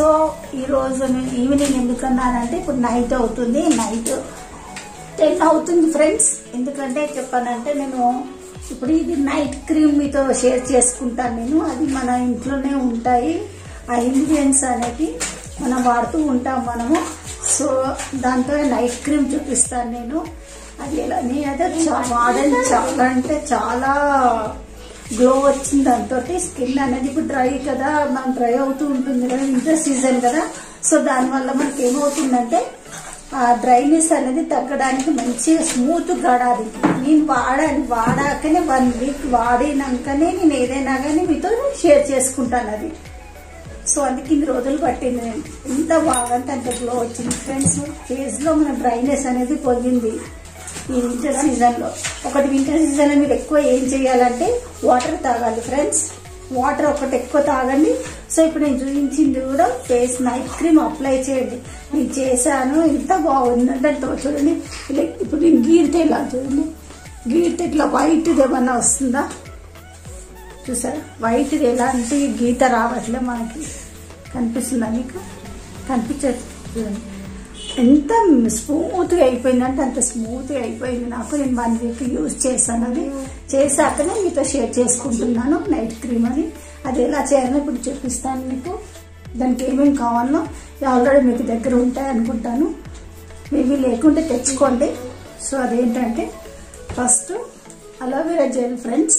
so ఈ రోజు నేను ఈవినింగ్ ఎందుకన్నానంటే ఇప్పుడు నైట్ అవుతుంది నైట్ టెన్ అవుతుంది ఫ్రెండ్స్ ఎందుకంటే చెప్పానంటే నేను ఇప్పుడు ఇది నైట్ క్రీమ్ మీతో షేర్ చేసుకుంటాను నేను అది మన ఇంట్లోనే ఉంటాయి ఆ ఇంగ్రీడియంట్స్ అనేది మనం వాడుతూ ఉంటాం మనము సో దాంతో నైట్ క్రీమ్ చూపిస్తాను నేను అది ఎలా నేనైతే చా- వాడని చాలా అంటే చాలా గ్లో వచ్చింది దాంతో స్కిన్ అనేది ఇప్పుడు డ్రై కదా మనం డ్రై అవుతూ ఉంటుంది కదా వింటర్ సీజన్ కదా సో దానివల్ల మనకి ఏమవుతుందంటే ఆ డ్రైనెస్ అనేది తగ్గడానికి మంచిగా స్మూత్ గడాలి నేను వాడాను వాడాకనే వన్ వీక్ వాడినాకనే నేను ఏదైనా కానీ మీతో షేర్ చేసుకుంటాను అది సో అందుకే ఇన్ని రోజులు పట్టింది నేను ఎంత బాగంటే అంత గ్లో వచ్చింది ఫ్రెండ్స్ ఫేస్ లో మన డ్రైనెస్ అనేది పోయింది ఈ వింటర్ సీజన్ లో ఒకటి వింటర్ సీజన్ లో మీరు ఎక్కువ ఏం చేయాలంటే వాటర్ తాగాలి ఫ్రెండ్స్ వాటర్ ఒకటి ఎక్కువ తాగండి సో ఇప్పుడు నేను చూపించింది కూడా ఫేస్ నైట్ క్రీమ్ అప్లై చేయండి నేను చేశాను ఎంత బాగుందంటే అంత చూడండి ఇలా ఇప్పుడు నేను గీరితే ఇలా చూడండి గీరితే ఇట్లా వైట్ ఏమన్నా వస్తుందా చూసారా వైట్ ఎలాంటి గీత రావట్లే మనకి కనిపిస్తుందా మీకు కనిపించదు చూడండి ఎంత స్మూత్గా అయిపోయిందంటే అంత స్మూత్గా అయిపోయింది నాకు నేను వన్ వీక్ యూజ్ చేశాను అది చేశాకనే మీతో షేర్ చేసుకుంటున్నాను నైట్ క్రీమ్ అని అది ఎలా చేయాలో ఇప్పుడు చూపిస్తాను మీకు దానికి ఏమేమి కావాలో ఆల్రెడీ మీకు దగ్గర ఉంటాయి అనుకుంటాను మేబీ లేకుంటే తెచ్చుకోండి సో అదేంటంటే ఫస్ట్ అలోవెరా జెల్ ఫ్రెండ్స్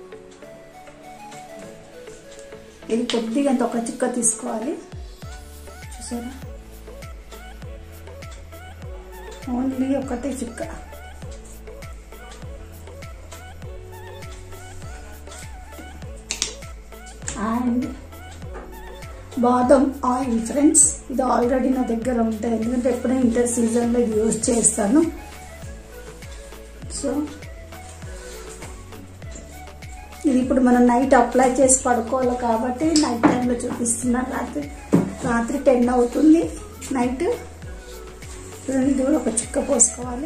ఇది కొద్దిగా అంత ఒక చుక్క తీసుకోవాలి చూసారా ఓన్లీ ఒకటే చుక్క అండ్ బాదం ఆయిల్ ఫ్రెండ్స్ ఇది ఆల్రెడీ నా దగ్గర ఉంటుంది ఎందుకంటే ఎప్పుడైనా ఇంటర్ సీజన్లో ఇది యూజ్ చేస్తాను సో ఇది ఇప్పుడు మనం నైట్ అప్లై చేసి పడుకోవాలి కాబట్టి నైట్ టైంలో చూపిస్తున్నాను రాత్రి రాత్రి టెన్ అవుతుంది నైట్ చూడండి ఇది కూడా ఒక చుక్క పోసుకోవాలి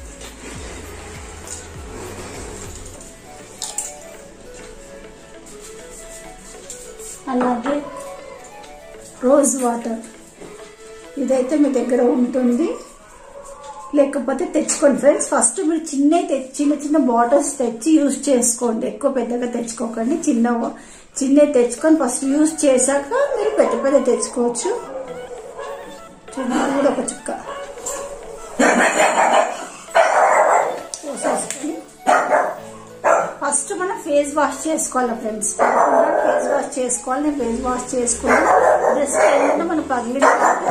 అలాగే రోజ్ వాటర్ ఇదైతే మీ దగ్గర ఉంటుంది లేకపోతే తెచ్చుకోండి ఫ్రెండ్స్ ఫస్ట్ మీరు చిన్న చిన్న చిన్న బాటిల్స్ తెచ్చి యూజ్ చేసుకోండి ఎక్కువ పెద్దగా తెచ్చుకోకండి చిన్న చిన్న తెచ్చుకొని ఫస్ట్ యూజ్ చేశాక మీరు పెద్ద పెద్ద తెచ్చుకోవచ్చు చూడండి కూడా ఒక చుక్క పోసేసుకొని ఫస్ట్ మనం ఫేస్ వాష్ చేసుకోవాలి ఫ్రెండ్స్ ఫేస్ వాష్ చేసుకోవాలి నేను ఫేస్ వాష్ చేసుకుని జస్ట్ ఏంటంటే మనం పగిలిన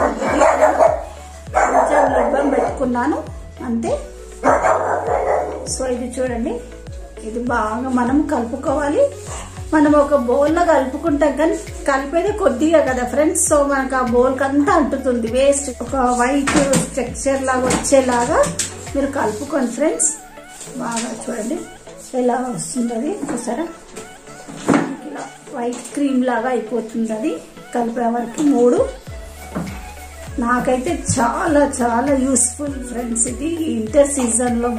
కొంచెం లిబ్బం పెట్టుకున్నాను అంతే సో ఇది చూడండి ఇది బాగా మనం కలుపుకోవాలి మనం ఒక బౌల్లో కలుపుకుంటాం కానీ కలిపేది కొద్దిగా కదా ఫ్రెండ్స్ సో మనకు ఆ బౌల్కి అంతా అంటుతుంది వేస్ట్ ఒక వైట్ టెక్స్చర్ లాగా వచ్చేలాగా మీరు కలుపుకోండి ఫ్రెండ్స్ బాగా చూడండి ఎలా వస్తుంది అది చూసారా ఇలా వైట్ క్రీమ్ లాగా అయిపోతుంది అది కలిపే వరకు మూడు నాకైతే చాలా చాలా యూస్ఫుల్ ఫ్రెండ్స్ ఇది ఇంటర్ సీజన్ లో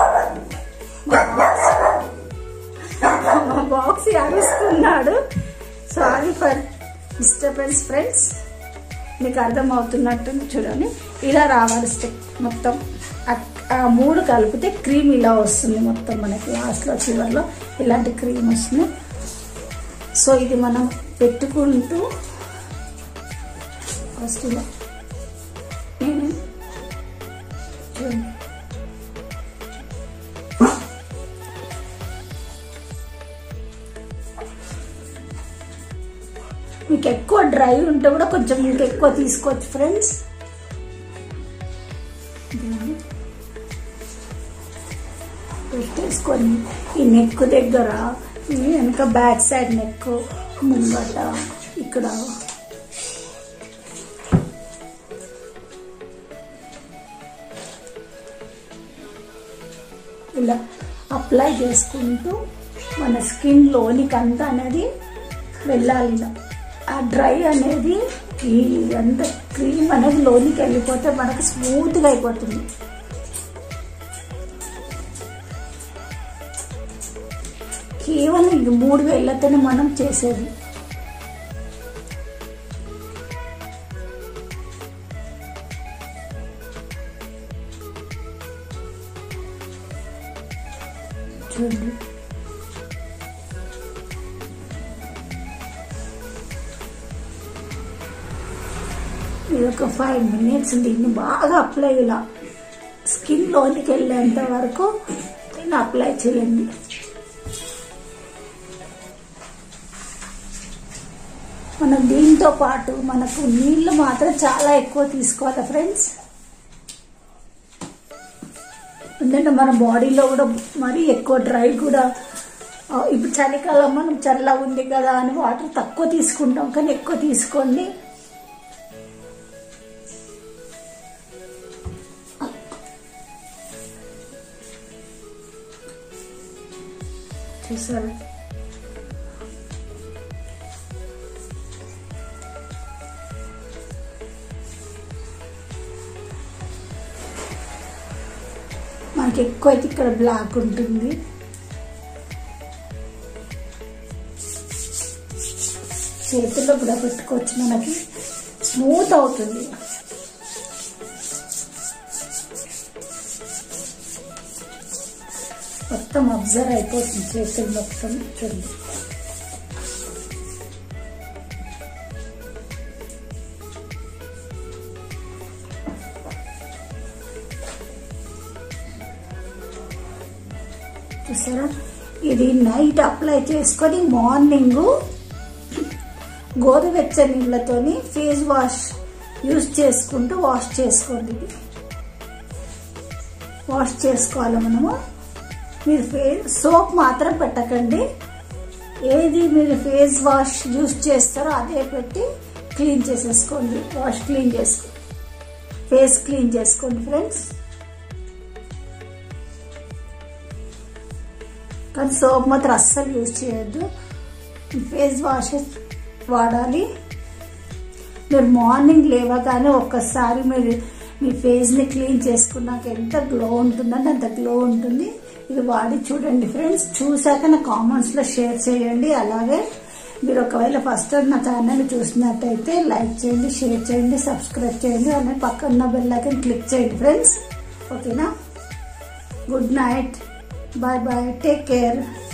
మా బాక్స్ అరుస్తున్నాడు సారీ ఫర్ డిస్టర్బెన్స్ ఫ్రెండ్స్ మీకు అర్థమవుతున్నట్టుంది చూడండి ఇలా రావాలి స్టెప్ మొత్తం ఆ- ఆ మూడు కలిపితే క్రీమ్ ఇలా వస్తుంది మొత్తం మనకి లాస్ట్లో చివరిలో ఇలాంటి క్రీమ్ వస్తుంది సో ఇది మనం పెట్టుకుంటూ ఫస్ట్ ఇలా నేను చూడండి మీకు ఎక్కువ డ్రై ఉంటే కూడా కొంచెం మీకు ఎక్కువ తీసుకోవచ్చు ఫ్రెండ్స్ పెట్టేసుకొని ఈ నెక్ దగ్గర ఈ వెనక బ్యాక్ సైడ్ నెక్ ముంగట ఇక్కడ ఇలా అప్లై చేసుకుంటూ మన స్కిన్ లోనికి అంతా అనేది వెళ్ళాలి ఇలా ఆ డ్రై అనేది ఈ అంత క్రీమ్ అనేది లోనికి వెళ్ళిపోతే మనకు స్మూత్గా అయిపోతుంది కేవలం ఇది మూడు వేలతోనే మనం చేసేది చూడండి ఇది ఒక ఫైవ్ మినిట్స్ దీన్ని బాగా అప్లై ఇలా స్కిన్ లోనికి వెళ్ళేంత వరకు దీన్ని అప్లై చేయండి మనం దీంతో పాటు మనకు నీళ్లు మాత్రం చాలా ఎక్కువ తీసుకోవాలి ఫ్రెండ్స్ ఎందుకంటే మన బాడీలో కూడా మరీ ఎక్కువ డ్రై కూడా ఆ, ఇప్పుడు చలికాలం మనం చల్లగా ఉంది కదా అని వాటర్ తక్కువ తీసుకుంటాం కానీ ఎక్కువ తీసుకోండి చూసారా మనకి ఎక్కువ అయితే ఇక్కడ బ్లాక్ ఉంటుంది చేతుల్లో కూడా పెట్టుకోవచ్చు మనకి స్మూత్ అవుతుంది మొత్తం అబ్జర్వ్ అయిపోతుంది చేతులు మొత్తం చూడండి చూసారా ఇది నైట్ అప్లై చేసుకొని మార్నింగ్ గోరువెచ్చని నీళ్ళతోని ఫేస్ వాష్ యూస్ చేసుకుంటూ వాష్ చేసుకోండి ఇది వాష్ చేసుకోవాలి మనము మీరు ఫేస్ సోప్ మాత్రం పెట్టకండి ఏది మీరు ఫేస్ వాష్ యూస్ చేస్తారో అదే పెట్టి క్లీన్ చేసేసుకోండి వాష్ క్లీన్ చేసుకోండి ఫేస్ క్లీన్ చేసుకోండి ఫ్రెండ్స్ కానీ సోప్ మాత్రం అస్సలు యూజ్ చేయొద్దు ఫేస్ వాష్ వాడాలి మీరు మార్నింగ్ లేవగానే ఒక్కసారి మీరు మీ ఫేస్ని క్లీన్ చేసుకున్నాక ఎంత గ్లో ఉంటుందంటే అంత గ్లో ఉంటుంది ఇది వాడి చూడండి ఫ్రెండ్స్ చూసాక నా కామెంట్స్లో షేర్ చేయండి అలాగే మీరు ఒకవేళ ఫస్ట్ టైం నా ఛానల్ చూసినట్టయితే లైక్ చేయండి షేర్ చేయండి సబ్స్క్రైబ్ చేయండి అలాగే పక్కన బెల్ ఐకన్ క్లిక్ చేయండి ఫ్రెండ్స్ ఓకేనా good night bye bye take care